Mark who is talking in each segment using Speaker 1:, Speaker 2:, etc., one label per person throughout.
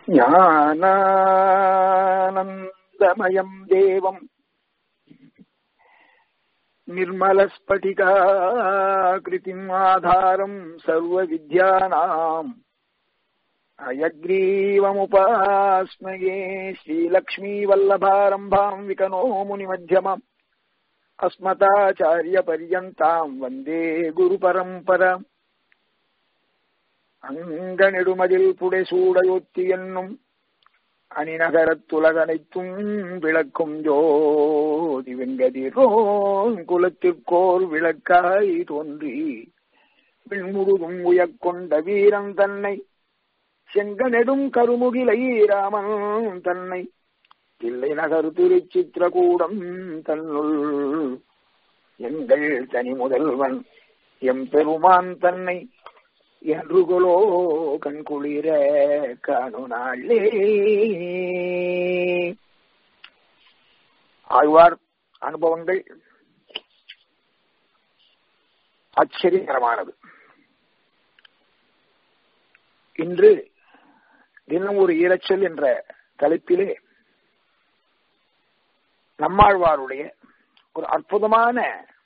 Speaker 1: ज्ञानानन्दमयम् देवम् निर्मलस्फटिकाकृतिम् आधारम् सर्वविद्यानाम् अयग्रीवमुपास्मये श्रीलक्ष्मीवल्लभारम्भाम् विकनो मुनिमध्यमम् अस्मताचार्यपर्यन्ताम् वन्दे गुरुपरम्परा அங்கனெடுமதில் புடைசூடையொத்தி என்னும் அணிநகரத்துலகனைத்தும் விளக்கும் ஜோதி வெங்கதிரோன் குலத்திற்கோர் விளக்காய் தோன்றி விண்முழுதும் உயக்கொண்ட வீரன் தன்னை செங்கனெடும் கருமுகிலை ராமன் தன்னை தில்லை நகர் திருச்சித்திரகூடம் தன்னுள் எங்கள் தனி முதல்வன் எம் பெருமான் தன்னை என்றுகளோ கண்குளிர காணுநாளே ஆழ்வார் அனுபவங்கள் ஆச்சரியகரமானது இன்று தினம் ஒரு ஈரச்சொல் என்ற தலைப்பிலே நம்மாழ்வாருடைய ஒரு அற்புதமான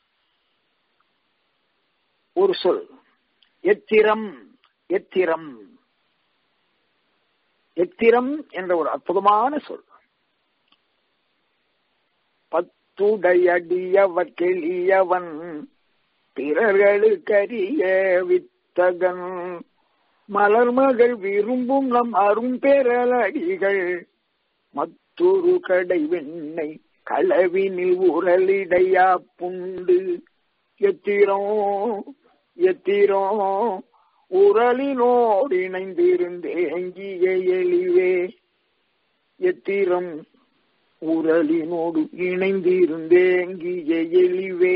Speaker 1: ஒரு சொல் எத்திரம் எத்திரம் எத்திரம் என்ற ஒரு அற்புதமான சொல் பத்துடையடியவர் கெளியவன் பிறர்களுக்கரிய வித்தகன் மலர்மகள் விரும்பும் நம் அரும்பெறலடிகள் மற்றொரு கடை வெண்ணை களவினில் உரலிடையா புண்டு எத்திரம் எத்திரோ உரலினோடு இணைந்திருந்தேங்கிய எளிவே எத்திரம் உரலினோடு இணைந்திருந்தேங்கிய எளிவே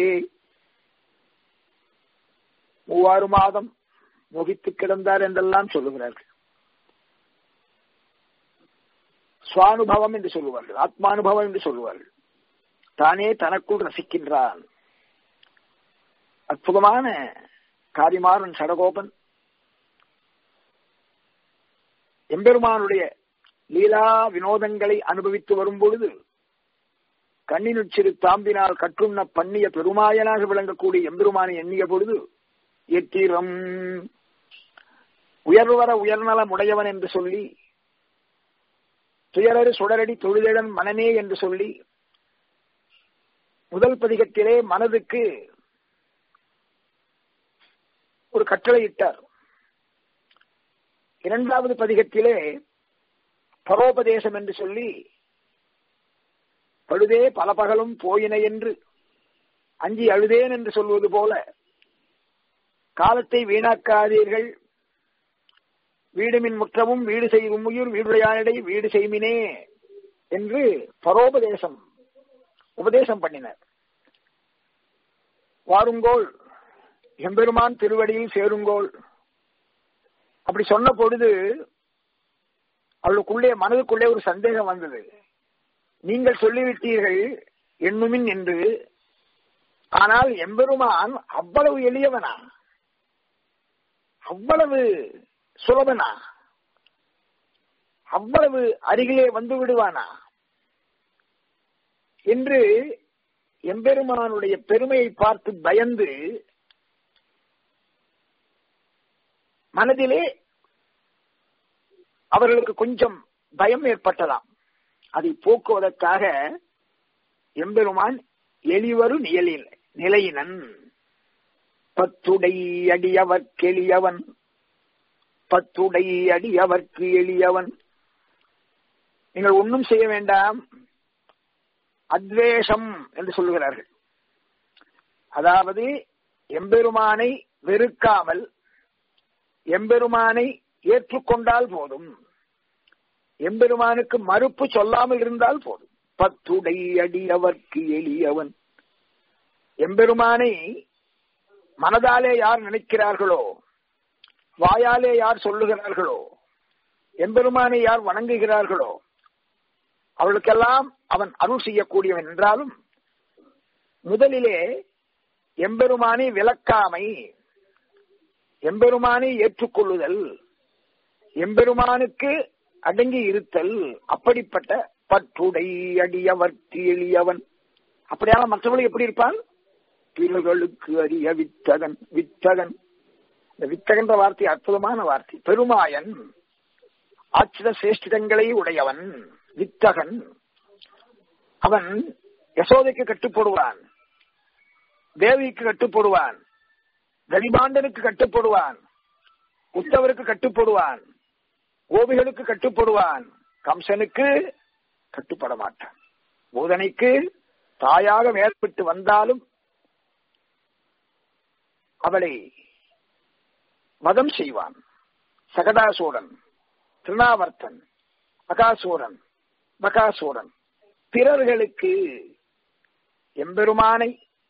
Speaker 1: மூவாறு மாதம் முகித்து கிடந்தார் என்றெல்லாம் சொல்லுகிறார்கள் சுவானுபவம் என்று சொல்லுவார்கள் ஆத்மானுபவம் என்று சொல்லுவார்கள் தானே தனக்குள் ரசிக்கின்றான் அற்புதமான காரிமாறன் சடகோபன் எம்பெருமானுடைய லீலா வினோதங்களை அனுபவித்து வரும் பொழுது கண்ணினுச்சிறு தாம்பினால் கற்றுண்ண பண்ணிய பெருமாயனாக விளங்கக்கூடிய எம்பெருமானை எண்ணிய பொழுது எத்திரம் உயர்வர உயர்நலம் உடையவன் என்று சொல்லி துயரறு சுடரடி தொழிலன் மனமே என்று சொல்லி முதல் பதிகத்திலே மனதுக்கு ஒரு கட்டளையிட்டார் இரண்டாவது பதிகத்திலே பரோபதேசம் என்று சொல்லி பழுதே பல பகலும் போயின என்று அஞ்சி அழுதேன் என்று சொல்வது போல காலத்தை வீணாக்காதீர்கள் வீடுமின் முற்றமும் வீடு செய்யும் உயிர் வீடுடையானடை வீடு செய்மினே என்று பரோபதேசம் உபதேசம் பண்ணினார் வாருங்கோள் எம்பெருமான் திருவடியில் சேருங்கோள் அப்படி சொன்ன பொழுது அவளுக்குள்ளே மனதுக்குள்ளே ஒரு சந்தேகம் வந்தது நீங்கள் சொல்லிவிட்டீர்கள் எண்ணுமின் என்று ஆனால் எம்பெருமான் அவ்வளவு எளியவனா அவ்வளவு சுலபனா அவ்வளவு அருகிலே வந்து விடுவானா என்று எம்பெருமானுடைய பெருமையை பார்த்து பயந்து மனதிலே அவர்களுக்கு கொஞ்சம் பயம் ஏற்பட்டதாம் அதை போக்குவதற்காக எம்பெருமான் எளிவரு நியலில் நிலையினன் பத்துடை அடியவர் கெளியவன் பத்துடை அடியவர்க்கு எளியவன் நீங்கள் ஒன்றும் செய்ய வேண்டாம் அத்வேஷம் என்று சொல்லுகிறார்கள் அதாவது எம்பெருமானை வெறுக்காமல் எம்பெருமானை ஏற்றுக்கொண்டால் போதும் எம்பெருமானுக்கு மறுப்பு சொல்லாமல் இருந்தால் போதும் பத்துடை அடியவர்க்கு எளியவன் எம்பெருமானை மனதாலே யார் நினைக்கிறார்களோ வாயாலே யார் சொல்லுகிறார்களோ எம்பெருமானை யார் வணங்குகிறார்களோ அவளுக்கெல்லாம் அவன் அருள் செய்யக்கூடியவன் என்றாலும் முதலிலே எம்பெருமானை விளக்காமை எம்பெருமானை ஏற்றுக்கொள்ளுதல் எம்பெருமானுக்கு அடங்கி இருத்தல் அப்படிப்பட்ட பற்றுடை அடியவர்க்கு எளியவன் அப்படியான மற்றவர்கள் எப்படி இருப்பான் பிறர்களுக்கு அறிய வித்தகன் வித்தகன் இந்த வித்தகன்ற வார்த்தை அற்புதமான வார்த்தை பெருமாயன் ஆச்சிர சேஷ்டிதங்களை உடையவன் வித்தகன் அவன் யசோதைக்கு கட்டுப்படுவான் தேவிக்கு கட்டுப்படுவான் கரிபாண்டனுக்கு கட்டுப்படுவான் உத்தவருக்கு கட்டுப்படுவான் கோபிகளுக்கு கட்டுப்படுவான் கம்சனுக்கு கட்டுப்பட மாட்டான் பூதனைக்கு தாயாக மேற்பட்டு வந்தாலும் அவளை மதம் செய்வான் சகடாசூரன் திருநாவர்த்தன் மகாசூரன் மகாசூரன் பிறர்களுக்கு எம்பெருமானை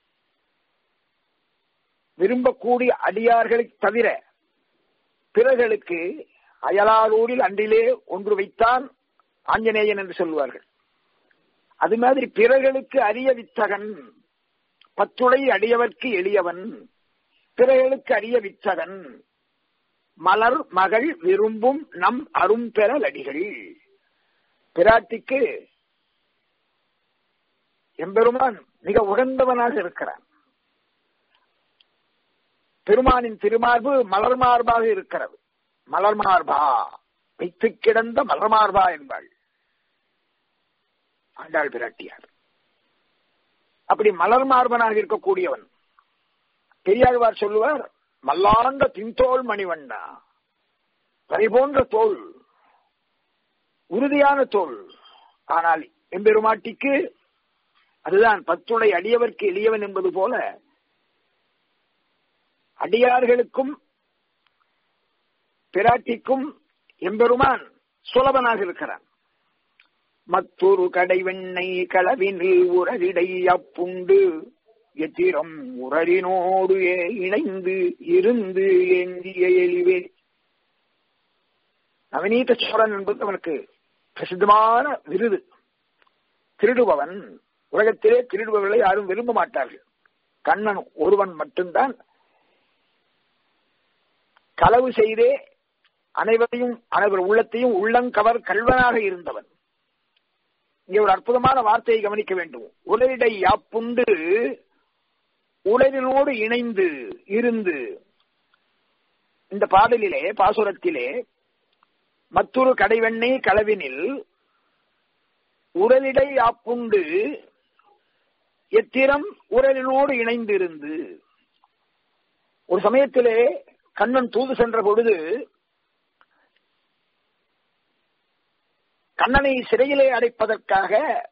Speaker 1: விரும்பக்கூடிய அடியார்களை தவிர பிறர்களுக்கு அயலாரூரில் அன்றிலே ஒன்று வைத்தான் ஆஞ்சநேயன் என்று சொல்லுவார்கள் அது மாதிரி பிறர்களுக்கு அரிய வித்தகன் பத்துளை அடியவர்க்கு எளியவன் பிறர்களுக்கு அரிய வித்தகன் மலர் மகள் விரும்பும் நம் அரும்பெறல் அடிகள் பிராட்டிக்கு எம்பெருமான் மிக உகந்தவனாக இருக்கிறான் பெருமானின் திருமார்பு மலர் மார்பாக இருக்கிறது மலர் மார்பா வைத்து கிடந்த மலர் மார்பா என்பாள் ஆண்டாள் பிராட்டியார் அப்படி மலர் மார்பனாக இருக்கக்கூடியவன் பெரியாழ்வார் சொல்லுவார் மல்லாண்ட தின்தோல் மணிவண்ணா பறிபோன்ற தோல் உறுதியான தோல் ஆனால் எம்பெருமாட்டிக்கு அதுதான் பத்துடை அடியவர்க்கு எளியவன் என்பது போல அடியார்களுக்கும் பிராட்டிக்கும் எம்பெருமான் சுலபனாக இருக்கிறான் மற்றொரு கடை வெண்ணை களவினில் உரரிடை அப்புண்டு எத்திரம் உரரினோடு இணைந்து இருந்து ஏந்திய எளிவே நவநீத சோழன் என்பது அவனுக்கு பிரசித்தமான விருது திருடுபவன் உலகத்திலே திருடுபவர்களை யாரும் விரும்ப மாட்டார்கள் கண்ணன் ஒருவன் மட்டும்தான் களவு செய்தே அனைவரையும் அனைவர் உள்ளத்தையும் உள்ளங்கவர் கல்வனாக இருந்தவன் இங்கே ஒரு அற்புதமான வார்த்தையை கவனிக்க வேண்டும் உலரிடை யாப்புண்டு உலரினோடு இணைந்து இருந்து இந்த பாடலிலே பாசுரத்திலே மற்றொரு கடைவெண்ணை களவினில் உரலிடை ஆப்புண்டு எத்திரம் உரலினோடு இணைந்திருந்து ஒரு சமயத்திலே கண்ணன் தூது சென்ற பொழுது கண்ணனை சிறையிலே அடைப்பதற்காக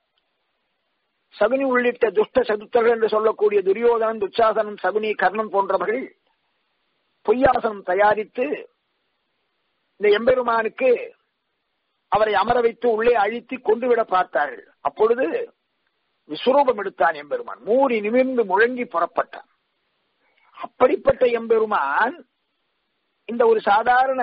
Speaker 1: சகுனி உள்ளிட்ட துஷ்ட சதுத்தர்கள் என்று சொல்லக்கூடிய துரியோதனன் துச்சாசனன் சகுனி கர்ணன் போன்றவர்கள் பொய்யாசனம் தயாரித்து இந்த எம்பெருமானுக்கு அவரை அமர வைத்து உள்ளே அழித்து கொண்டுவிட பார்த்தார்கள் அப்பொழுது விஸ்வரூபம் எடுத்தான் எம்பெருமான் மூறி நிமிர்ந்து முழங்கி புறப்பட்டான் அப்படிப்பட்ட எம்பெருமான் இந்த ஒரு சாதாரண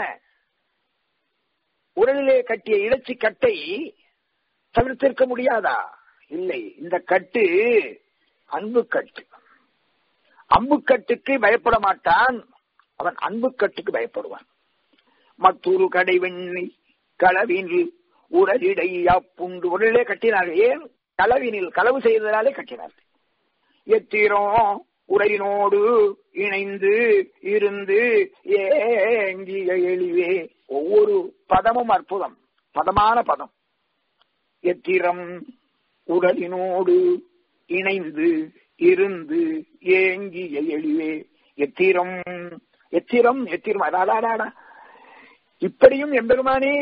Speaker 1: உரலிலே கட்டிய இடைச்சி கட்டை தவிர்த்திருக்க முடியாதா இல்லை இந்த கட்டு அன்பு கட்டு அம்புக்கட்டுக்கு பயப்பட மாட்டான் அவன் அன்புக்கட்டுக்கு பயப்படுவான் மற்றொரு கடை வெண்ணி களவினில் உரலிடை அப்புண்டு உடலே கட்டினார்கள் ஏன் களவினில் களவு செய்ததாலே கட்டினார்கள் எத்திரம் உரையினோடு இணைந்து இருந்து ஏங்கிய எளிவே ஒவ்வொரு பதமும் அற்புதம் பதமான பதம் எத்திரம் உடலினோடு இணைந்து இருந்து ஏங்கிய எளிவே எத்திரம் எத்திரம் எத்திரம் அடாடாடா இப்படியும் எம்பெருமானே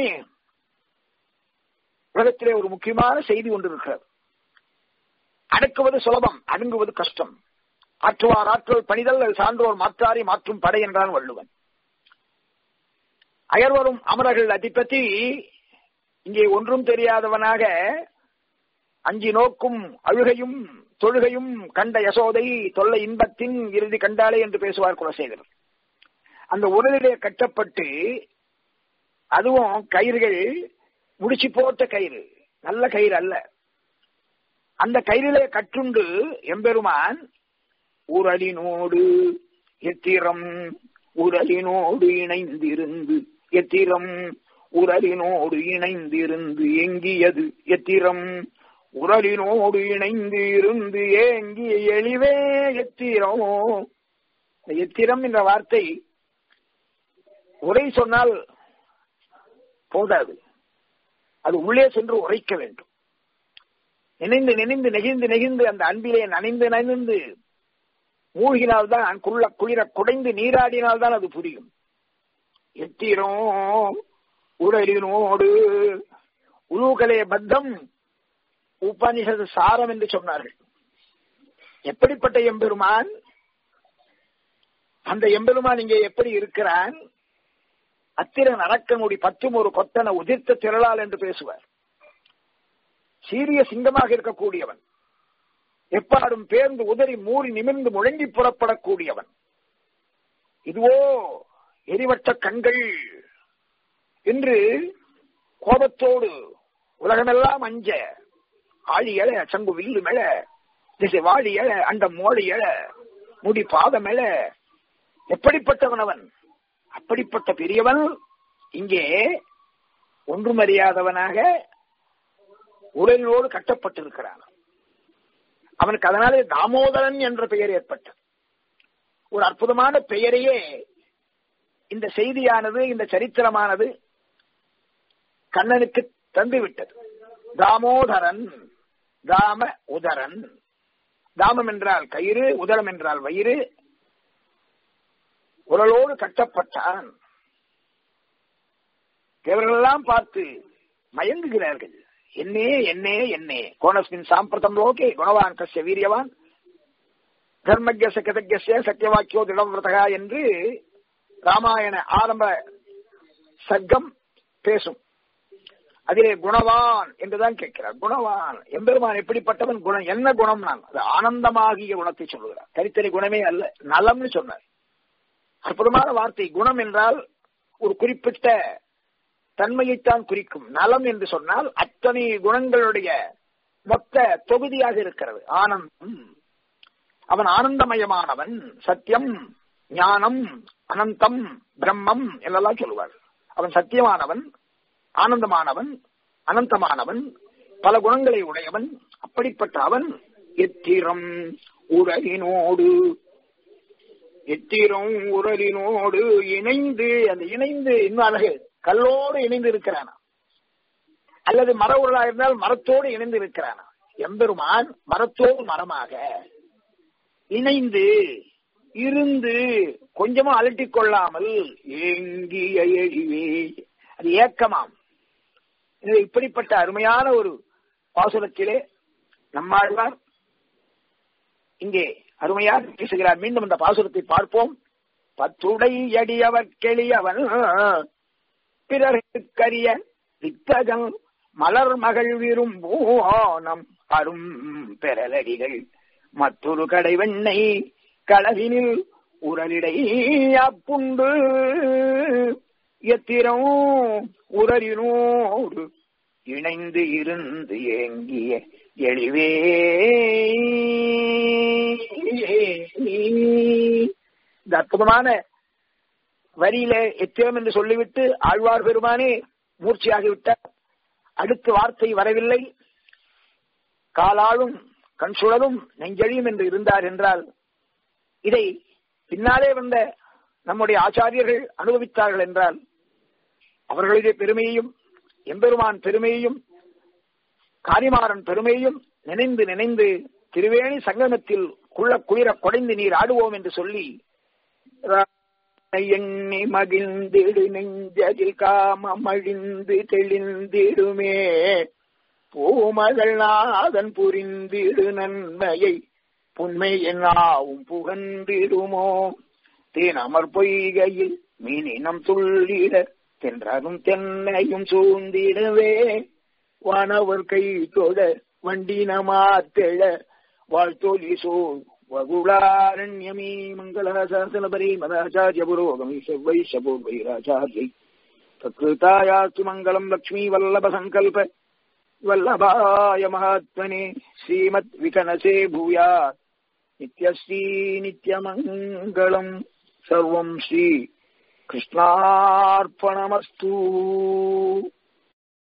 Speaker 1: உலகத்திலே ஒரு முக்கியமான செய்தி ஒன்று இருக்கிறது அடக்குவது சுலபம் அடங்குவது கஷ்டம் ஆற்றுவார் ஆற்றல் பணிதல் சான்றோர் மாற்றாரி மாற்றும் படை என்றான் வள்ளுவன் அயர்வரும் அமரர்கள் அதிபதி இங்கே ஒன்றும் தெரியாதவனாக அஞ்சி நோக்கும் அழுகையும் தொழுகையும் கண்ட யசோதை தொல்லை இன்பத்தின் இறுதி கண்டாலே என்று பேசுவார் குலசேகர் அந்த உடலிலே கட்டப்பட்டு அதுவும் கயிறுகள் முடிச்சு போட்ட கயிறு நல்ல கயிறு அல்ல அந்த கயிறிலே கட்டுண்டு எம்பெருமான் உரலினோடு எத்திரம் உரலினோடு இணைந்திருந்து எத்திரம் உரலினோடு இணைந்திருந்து எங்கியது எத்திரம் உரலினோடு இணைந்து இருந்து ஏங்கிய எளிவே எத்திரம் எத்திரம் என்ற வார்த்தை உரை சொன்னால் போதாது அது உள்ளே சென்று உரைக்க வேண்டும் நினைந்து நினைந்து நெகிழ்ந்து நெகிழ்ந்து அந்த அன்பிலே நனைந்து நனைந்து மூழ்கினால்தான் குள்ள குளிர குடைந்து நீராடினால்தான் அது புரியும் எத்திரம் உடலினோடு உருகலே பத்தம் உபனிஷது சாரம் என்று சொன்னார்கள் எப்படிப்பட்ட எம்பெருமான் அந்த எம்பெருமான் இங்கே எப்படி இருக்கிறான் அத்திரன் அரக்கனுடி பத்தும் ஒரு கொத்தன உதிர்த்த திரளால் என்று பேசுவார் சீரிய சிங்கமாக இருக்கக்கூடியவன் எப்பாடும் பேர்ந்து உதறி மூறி நிமிர்ந்து முழங்கி புறப்படக்கூடியவன் இதுவோ எரிவட்ட கண்கள் என்று கோபத்தோடு உலகமெல்லாம் அஞ்ச ஆழி எழ சங்கு வில்லு மேல திசை வாழி எழ அண்ட மோழி எழ முடி பாதம் எழ எப்படிப்பட்டவன் அவன் அப்படிப்பட்ட பெரியவன் இங்கே ஒன்றுமறியாதவனாக உடலோடு கட்டப்பட்டிருக்கிறான் அவனுக்கு அதனாலே தாமோதரன் என்ற பெயர் ஏற்பட்டது ஒரு அற்புதமான பெயரையே இந்த செய்தியானது இந்த சரித்திரமானது கண்ணனுக்கு தந்துவிட்டது தாமோதரன் தாம உதரன் தாமம் என்றால் கயிறு உதரம் என்றால் வயிறு உடலோடு கட்டப்பட்டான் தேவர்களெல்லாம் பார்த்து மயங்குகிறார்கள் என்னே என்னே என்னே கோணஸ்மின் சாம்பிரதம் லோகே குணவான் கசிய வீரியவான் தர்மஜ சகதஜ்ய சத்தியவாக்கியோ திடவிரதகா என்று ராமாயண ஆரம்ப சர்க்கம் பேசும் அதிலே குணவான் என்றுதான் கேட்கிறார் குணவான் எம்பெருமான் எப்படிப்பட்டவன் குணம் என்ன குணம் நான் அது ஆனந்தமாகிய குணத்தை சொல்லுகிறார் தனித்தனி குணமே அல்ல நலம்னு சொன்னார் அற்புதமான வார்த்தை குணம் என்றால் ஒரு குறிப்பிட்ட தன்மையைத்தான் குறிக்கும் நலம் என்று சொன்னால் அத்தனை குணங்களுடைய மொத்த தொகுதியாக இருக்கிறது ஆனந்தம் அவன் ஆனந்தமயமானவன் சத்தியம் ஞானம் அனந்தம் பிரம்மம் என்றெல்லாம் சொல்லுவார் அவன் சத்தியமானவன் ஆனந்தமானவன் அனந்தமானவன் பல குணங்களை உடையவன் அப்படிப்பட்ட அவன் எத்திரம் உரலினோடு எத்திரம் உரலினோடு இணைந்து அந்த இணைந்து இன்னும் அழகு கல்லோடு இணைந்து இருக்கிறானா அல்லது மர உருளா இருந்தால் மரத்தோடு இணைந்து இருக்கிறானா எம்பெருமான் மரத்தோடு மரமாக இணைந்து இருந்து கொஞ்சமும் அலட்டிக் கொள்ளாமல் ஏங்கிய எழிவே அது ஏக்கமாம் எனவே இப்படிப்பட்ட அருமையான ஒரு பாசுரத்திலே நம்மாழ்வார் இங்கே அருமையாக பேசுகிறார் மீண்டும் அந்த பாசுரத்தை பார்ப்போம் பத்துடை அடியவர் கெளியவன் பிறர்க்கரிய வித்தகன் மலர் மகள் விரும்போனம் அரும் பெறலடிகள் மற்றொரு கடை வெண்ணை களவினில் உரலிடை அப்புண்டு எத்திரம் உரலினோடு இணைந்து இருந்து ஏங்கிய எளிவே இந்த அற்புதமான வரியில எத்திரம் என்று சொல்லிவிட்டு ஆழ்வார் பெருமானே மூர்ச்சியாகிவிட்டார் அடுத்த வார்த்தை வரவில்லை காலாலும் கண் சுழலும் நெஞ்சழியும் என்று இருந்தார் என்றால் இதை பின்னாலே வந்த நம்முடைய ஆச்சாரியர்கள் அனுபவித்தார்கள் என்றால் அவர்களுடைய பெருமையையும் எம்பெருமான் பெருமையையும் காரிமாறன் பெருமையையும் நினைந்து நினைந்து திருவேணி சங்கமத்தில் குள்ள குளிர குடைந்து நீர் ஆடுவோம் என்று சொல்லி எண்ணி மகிழ்ந்திடு நெஞ்சதில் காமம் அழிந்து தெளிந்திடுமே பூமகள் நாதன் புரிந்திடு நன்மையை புன்மை என்னாவும் புகந்திடுமோ தேனமர் பொய்கையில் மீனினம் துள்ளிட தென்றரும் தென்னையும் சூழ்ந்திடவே வானவர் கை தொட வண்டினமாத்தெழ வாழ்த்தொலி சோழ் வகுளாரண்யமீ மங்களசாசனபரி மதாச்சாரிய புரோகமி செவ்வை சபோர்வைராச்சாரியை தத்ருதாயாஸ்து மங்களம் லக்ஷ்மீ வல்லப சங்கல்ப வல்லபாய மகாத்மனே ஸ்ரீமத் விகனசே பூயா நித்யஸ்ரீ நித்யமங்கலம் சர்வம் ஸ்ரீ கிருஷ்ணார்ப்பணமஸ்து